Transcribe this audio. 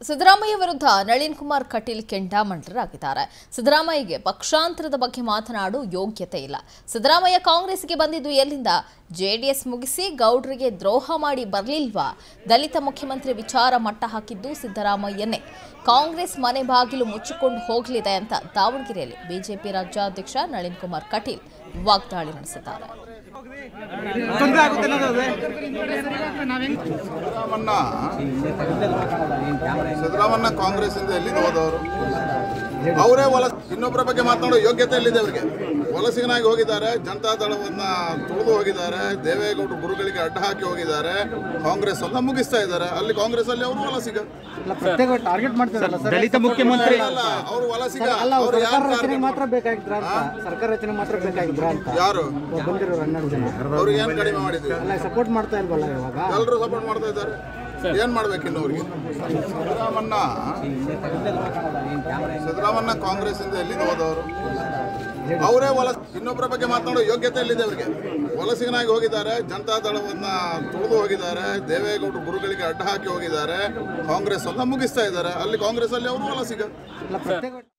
ಸಿದ್ದರಾಮಯ್ಯ ವಿರುದ್ಧ ನಳಿನ್ ಕುಮಾರ್ ಕಟೀಲ್ ಕೆಂಡಾಮಂಡರಾಗಿದ್ದಾರೆ ಸಿದ್ದರಾಮಯ್ಯಗೆ ಪಕ್ಷಾಂತರದ ಬಗ್ಗೆ ಮಾತನಾಡು ಯೋಗ್ಯತೆ ಇಲ್ಲ ಸಿದ್ದರಾಮಯ್ಯ ಕಾಂಗ್ರೆಸ್ಗೆ ಬಂದಿದ್ದು ಎಲ್ಲಿಂದ ಜೆಡಿಎಸ್ ಮುಗಿಸಿ ಗೌಡ್ರಿಗೆ ದ್ರೋಹ ಮಾಡಿ ಬರಲಿಲ್ವಾ ದಲಿತ ಮುಖ್ಯಮಂತ್ರಿ ವಿಚಾರ ಮಟ್ಟ ಹಾಕಿದ್ದು ಸಿದ್ದರಾಮಯ್ಯನೇ ಕಾಂಗ್ರೆಸ್ ಮನೆ ಬಾಗಿಲು ಮುಚ್ಚಿಕೊಂಡು ಹೋಗಲಿದೆ ಅಂತ ದಾವಣಗೆರೆಯಲ್ಲಿ ಬಿಜೆಪಿ ರಾಜ್ಯಾಧ್ಯಕ್ಷ ನಳಿನ್ ಕುಮಾರ್ ಕಟೀಲ್ ವಾಗ್ದಾಳಿ ನಡೆಸಿದ್ದಾರೆ ತೊಂದರೆ ಆಗುತ್ತೆ ಅನ್ನೋದು ಅದೇ ಸಿದ್ದರಾಮಣ್ಣ ಸಿದ್ದರಾಮಣ್ಣ ಕಾಂಗ್ರೆಸ್ ಇಂದ ಎಲ್ಲಿಂದ ಹೋದವರು ಅವರೇ ವಲಸ ಇನ್ನೊಬ್ಬರ ಬಗ್ಗೆ ಮಾತನಾಡೋ ಯೋಗ್ಯತೆ ಎಲ್ಲಿದೆ ಅವರಿಗೆ ವಲಸಿಗನಾಗಿ ಹೋಗಿದ್ದಾರೆ ಜನತಾ ದಳವನ್ನ ತುಳಿದು ಹೋಗಿದ್ದಾರೆ ದೇವೇಗೌಡರು ಗುರುಗಳಿಗೆ ಅಡ್ಡ ಹಾಕಿ ಹೋಗಿದ್ದಾರೆ ಕಾಂಗ್ರೆಸ್ ಅನ್ನ ಮುಗಿಸ್ತಾ ಇದ್ದಾರೆ ಅಲ್ಲಿ ಕಾಂಗ್ರೆಸ್ ಅಲ್ಲಿ ಅವರು ವಲಸಿಗ ಅಲ್ಲ ಪ್ರತ್ಯೇಕ ಟಾರ್ಗೆಟ್ ಮಾಡ್ತಿರಲ್ಲ ಸರ್ ದಲಿತ ಮುಖ್ಯಮಂತ್ರಿ ಅಲ್ಲ ಅವರು ವಲಸಿಗ ಅಲ್ಲ ಅವ್ರು ಅವ್ರು ಸರ್ಕಾರ ಯಾರು ರಚನೆ ಮಾತ್ರ ಬೇಕಾಗಿದ್ರ ಅಂತ ಸರ್ಕಾರ ರಚನೆ ಮಾತ್ರ ಬೇಕಾಗಿದ್ರ ಅಂತ ಯಾರು ಬಂದಿರೋರು ಹನ್ನೆರಡು ಜನ ಅವ್ರಿಗೆ ಏನ್ ಕಡಿಮೆ ಮಾಡಿದ್ವಿ ಅಲ್ಲ ಸಪೋರ್ಟ್ ಮಾಡ್ತಾ ಇಲ್ವಲ್ಲ ಇವಾಗ ಎಲ್ಲರೂ ಸಪೋರ್ಟ್ ಮಾಡ್ತಾ ಇದ್ದಾರೆ ಏನ್ ಮಾಡ್ಬೇಕು ಇನ್ನು ಅವ್ರಿಗೆ ಸಿದ್ದರಾಮಣ್ಣ ಸಿದ್ದರಾಮಣ್ಣ ಕಾಂಗ್ರೆಸ್ ಇಂದ ಎಲ್ಲಿಂದ ಹೋದವರು ಅವರೇ ವಲಸ ಇನ್ನೊಬ್ಬರ ಬಗ್ಗೆ ಮಾತನಾಡೋ ಯೋಗ್ಯತೆ ಎಲ್ಲಿದೆ ಅವರಿಗೆ ವಲಸಿಗನಾಗಿ ಹೋಗಿದ್ದಾರೆ ಜನತಾ ದಳವನ್ನ ತುಳಿದು ಹೋಗಿದ್ದಾರೆ ದೇವೇಗೌಡರು ಗುರುಗಳಿಗೆ ಅಡ್ಡ ಹಾಕಿ ಹೋಗಿದ್ದಾರೆ ಕಾಂಗ್ರೆಸ್ ಅನ್ನ ಮುಗಿಸ್ತಾ ಇದ್ದಾರೆ ಅಲ್ಲಿ ಕಾಂಗ್ರೆಸ್ ಅಲ್ಲಿ ಅವರು ವಲಸಿಗ ಅಲ್ಲ ಪ್ರತ್ಯೇಕ